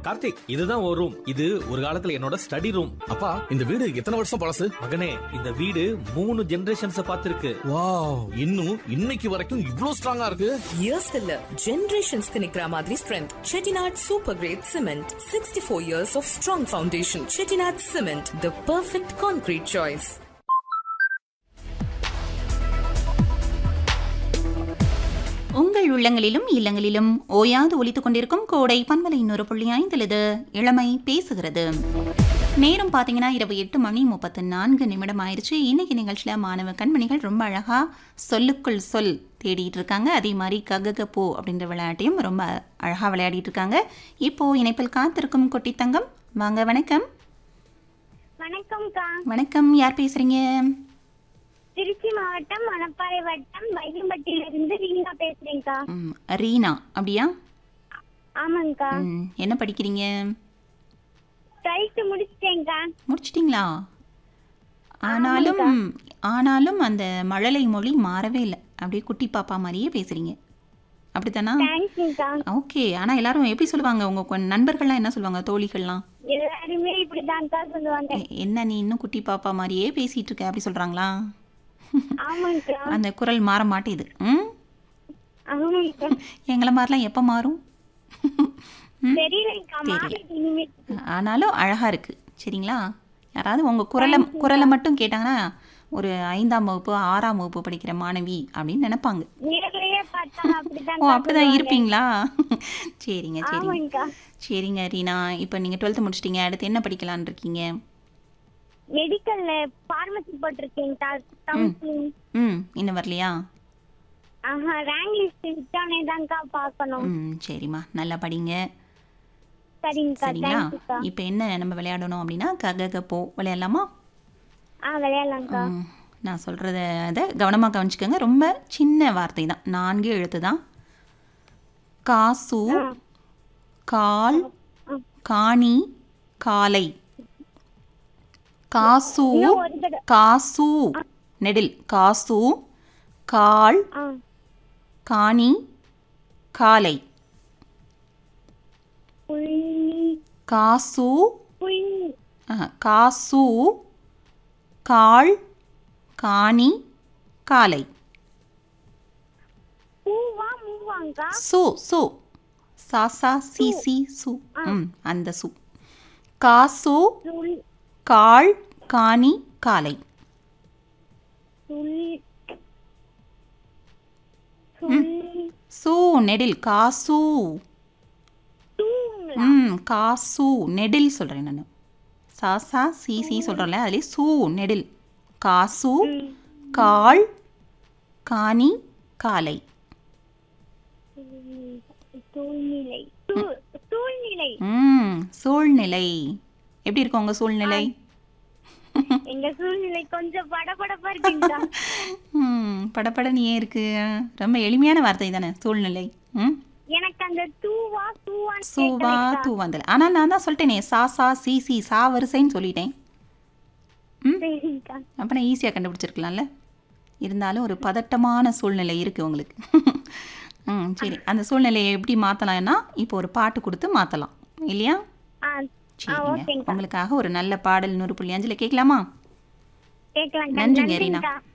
கார்த்திக் இதுதான் ஒரு ரூம் இது ஒரு காலத்துல என்னோட ஸ்டடி ரூம் அப்பா இந்த வீடு எத்தனை வருஷம் பழசு மகனே இந்த வீடு மூணு ஜெனரேஷன்ஸ் பார்த்திருக்கு வாவ் இன்னும் இன்னைக்கு வரைக்கும் இவ்ளோ ஸ்ட்ராங்கா இருக்கு இயர்ஸ் இல்ல ஜெனரேஷன்ஸ்க்கு நிக்கிற மாதிரி strength Chettinad super grade cement sixty four years of strong foundation Chettinad cement the perfect concrete choice உங்கள் உள்ளங்களிலும் இல்லங்களிலும் ஓயாது ஒலித்துக் கொண்டிருக்கும் கோடை பன்மலை இன்னொரு புள்ளி ஐந்திலது இளமை பேசுகிறது நேரம் பார்த்தீங்கன்னா இரவு எட்டு மணி முப்பத்து நான்கு நிமிடம் ஆயிடுச்சு இன்னைக்கு நிகழ்ச்சியில் மாணவ கண்மணிகள் ரொம்ப அழகா சொல்லுக்குள் சொல் தேடிட்டு இருக்காங்க அதே மாதிரி ககக போ அப்படின்ற விளையாட்டையும் ரொம்ப அழகா விளையாடிட்டு இருக்காங்க இப்போ இணைப்பில் காத்திருக்கும் குட்டி தங்கம் வாங்க வணக்கம் வணக்கம்க்கா வணக்கம் யார் பேசுறீங்க திருச்சி மாவட்டம் மணப்பாறை வட்டம் வைகம்பட்டியில இருந்து ரீனா பேசுறேன்க்கா ம், ரீனா அப்படியா ஆமாங்கக்கா ம், என்ன படிக்கிறீங்க டுவெல்த் முடிச்சிட்டேன்க்கா முடிச்சிட்டிங்களா ஆனாலும் ஆனாலும் அந்த மழலை மொழி மாறவே இல்லை அப்படியே குட்டி பாப்பா மாதிரியே பேசுறீங்க அப்படித்தானா தேங்க்ஸ்க்கா ஓகே ஆனால் எல்லாரும் எப்படி சொல்லுவாங்க உங்கள் கொ- நண்பர்கள்லாம் என்ன சொல்லுவாங்க தோழிகள்லாம் எல்லாருமே இப்படிதான்க்கா சொல்லுவாங்க எ- என்ன நீ இன்னும் குட்டி பாப்பா மாதிரியே பேசிட்டு இருக்க அப்படி சொல்கிறாங்களா ஆமாங்கக்கா அந்த குரல் மாற மாட்டேது ம் ஆமாங்கக்கா எங்களை மாதிரிலாம் எப்போ மாறும் தெரியலக்கா மாறி இனிமே ஆனாலும் அழகாக இருக்குது சரிங்களா யாராவது உங்கள் குரலை குரலை மட்டும் கேட்டாங்கன்னா ஒரு ஐந்தாம் வகுப்பு ஆறாம் வகுப்பு படிக்கிற மாணவி அப்படின்னு நினைப்பாங்க நேர்லயே பார்த்தா அப்படிதான் ஓ அப்படிதான் இருப்பீங்களா சரிங்க சரிங்க ஆமாங்கக்கா சரிங்க ரீனா இப்போ நீங்கள் டுவெல்த்து முடிச்சிட்டீங்க அடுத்து என்ன படிக்கலான்னு இருக்கீங்க மெடிக்கல்ல பார்மசி போட்டிருக்கேன்க்கா கவுன்சிலிங் ம் இன்னும் வரலையா ஆஹா ரேங்க் லிஸ்ட் விட்டானே தான்க்கா பார்க்கணும் ம் சரிம்மா நல்லா படிங்க சரிங்கக்கா சரிங்களா தேங்க்ஸ்க்கா இப்போ என்ன நம்ம விளையாடணும் அப்படின்னா கக போ விளையாடலாமா ஆ விளையாடலாம்க்கா ம், நான் சொல்கிறத அதை கவனமாக கவனிச்சுக்கோங்க ரொம்ப சின்ன வார்த்தை தான் நான்கு எழுத்து தான் காசு கால் காணி காலை காசு ஒரு தடவை காசு நெடில் காசு கால் ஆ காணி காலை புள்ளி காசு புள்ளி ஆஹா, காசு கால் காணி காலை பூவா மூவாங்கா சு சு சா சா சி சி சு ம் அந்த சு காசு சுள் கால் காணி காலை சுள் சுள் சு நெடில் காசு தூங்களா ம் காசு நெடில் சொல்கிறேன் நான் சா சா சி சி சொல்கிறேன்ல அதுலேயே சு நெடில் காசு கால் காணி காலை சூழ்நிலை சூ- சூழ்நிலை ம் சூழ்நிலை எப்படி இருக்கு உங்கள் சூழ்நிலை எங்க சூழ்நிலை கொஞ்சம் படபடப்பா இருக்குங்கக்கா ம் படபடன்னு ஏன் இருக்கு ரொம்ப எளிமையான வார்த்தை தானே சூழ்நிலை ம் எனக்கு அந்த தூவா தூவான்னு சூவா கேட்கலைக்கா. தூவாந்தல் ஆனால் நான் தான் சொல்லிட்டேனே சா சா சி சி சா வரிசைன்னு சொல்லிட்டேன் சரிங்கக்கா அப்போ நான் ஈஸியாக கண்டுபிடிச்சிருக்கலாம்ல இருந்தாலும் ஒரு பதட்டமான சூழ்நிலை இருக்குது உங்களுக்கு ம் சரி அந்த சூழ்நிலையை எப்படி மாற்றலாம்னா இப்போ ஒரு பாட்டு கொடுத்து மாற்றலாம் இல்லையா ஆ ஆ சரிங்க ஓகேங்கக்கா உங்களுக்காக ஒரு நல்ல பாடல் நூறு புள்ளி அஞ்சில் கேட்கலாமா கேட்கலாம்க்கா நன்றிங்க ரீனா நன்றிங்கக்கா